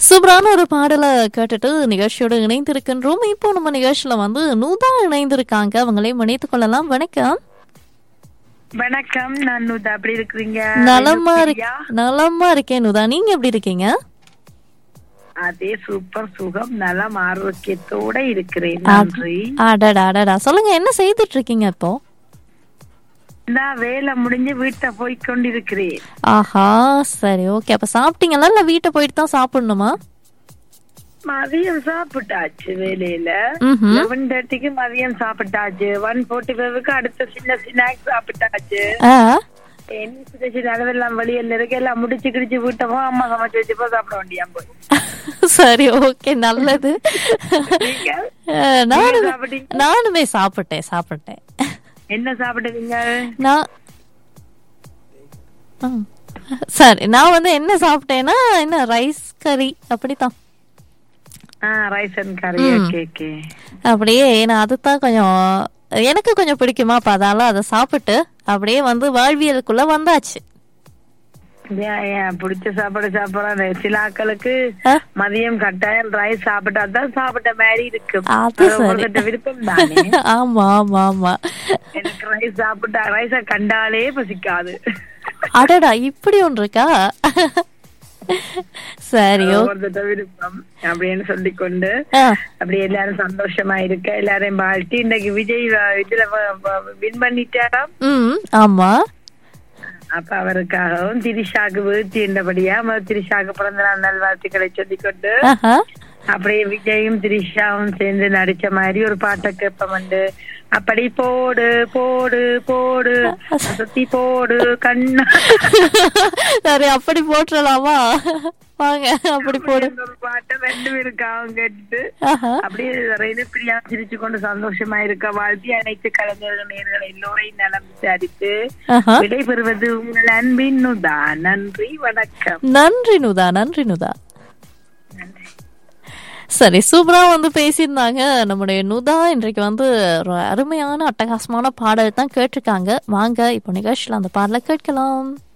சூப்பரான ஒரு பாடலை கேட்டுட்டு நிகழ்ச்சியோடு இணைந்திருக்கின்றோம் இப்போ நம்ம நிகழ்ச்சியில வந்து நூதா இணைந்திருக்காங்க அவங்களையும் இணைத்துக் கொள்ளலாம் வணக்கம் வணக்கம் நான் நுதா அப்படி இருக்கிறீங்க நலமா இருக்கு பிரியா? நலமா இருக்கேன் நுதா நீங்க எப்படி இருக்கீங்க அதே சூப்பர் சுகம் நலம் ஆரோக்கியத்தோட இருக்கிறேன் நன்றி அடடா அடடா சொல்லுங்க என்ன செய்துட்டு இருக்கீங்க இப்போ நான் வேலை முடிஞ்சு வீட்டை போய் கொண்டிருக்கிறேன் ஆஹா சரி ஓகே அப்ப சாப்பிட்டீங்களா இல்ல வீட்டை போயிட்டு தான் சாப்பிடணுமா மதியம் சாப்பிட்டாச்சு வேலையில ம்ஹும். லெவன் தேர்ட்டிக்கு மதியம் சாப்பிட்டாச்சு ஒன் ஃபோர்ட்டி ஃபைவ்க்கு அடுத்த சின்ன ஸ்நாக்ஸ் சாப்பிட்டாச்சு ஆ என்ன சின்ன சின்ன அளவெல்லாம் வெளியில இருக்கு எல்லாம் முடிச்சு கிடிச்சு வீட்டை அம்மா சமைச்சு வச்சுப்போ சாப்பிட வேண்டியா போய் சரி ஓகே நல்லது நீங்க? அஹ், நானும் நீங்க சாப்பிட்டீங்க? நானுமே சாப்பிட்டேன் சாப்பிட்டேன் என்ன சாப்பிடுவீங்க நான் ம். சரி நான் வந்து என்ன சாப்பிட்டேன்னா என்ன ரைஸ் கறி அப்படித்தான் ஆ rice and curry okay okay அப்படியே நான் அதுதான் கொஞ்சம் எனக்கு கொஞ்சம் பிடிக்குமா அப்ப அதால அதை சாப்பிட்டு அப்படியே வந்து வாழ்வியலுக்குள்ள வந்தாச்சு ஏன், ஏன், பிடிச்ச சாப்பாடு சாப்பிடறாங்க சில ஆட்களுக்கு ஆ? மதியம் கட்டாயம் ரைஸ் சாப்பிட்டா தான் சாப்பிட்ட மாதிரி இருக்கு அது சரி. ஒருத்தட்ட விருப்பம் தானே ஆமா ஆமா ஆமா எனக்கு ரைஸ் சாப்பிட்டா ரைஸ கண்டாலே பசிக்காது அடடா இப்படி ஒன்று இருக்கா சரி ஓ ஒருத்தட்ட விருப்பம் அப்படின்னு சொல்லிக்கொண்டு ஆ, அப்படி எல்லாரும் சந்தோஷமா இருக்க எல்லாரையும் வாழ்த்தி இன்னைக்கு விஜய் வ- இதுல வின் பண்ணிட்டாரா ம் ஆமா அப்ப அவருக்காகவும் திரிஷாக்கு வீழ்த்தி என்றபடியா முதல் திரிஷாக்கு பிறந்த நாள் நல்வாழ்த்துக்களை சொல்லிக்கொண்டு ஆஹா அப்படியே விஜயும் திரிஷாவும் சேர்ந்து நடிச்ச மாதிரி ஒரு பாட்டை கேட்பமண்டு அப்படி போடு போடு போடு சுத்தி போடு கண்ணா சரி அப்படி போட்டுடலாமா வாங்க அப்படி போடு ஒரு பாட்டை ரெண்டு பேருக்காகவும் கேட்டு ஆஹா அப்படியே ரெண்டு பிரியா சிரிச்சு கொண்டு சந்தோஷமா இருக்க வாழ்த்தி அனைத்து கலைஞர்கள் நேர்கள் எல்லோரையும் நலம் விசாரித்து ஆஹா விடைபெறுவது உங்கள் அன்பின் நுதா நன்றி வணக்கம் நன்றி நுதா நன்றி நுதா நன்றி சரி சூப்பரா வந்து பேசியிருந்தாங்க நம்முடைய நுதா இன்றைக்கு வந்து ஒரு அருமையான அட்டகாசமான பாடல் தான் கேட்டிருக்காங்க வாங்க இப்போ நிகழ்ச்சியில் அந்த பாடலை கேட்கலாம்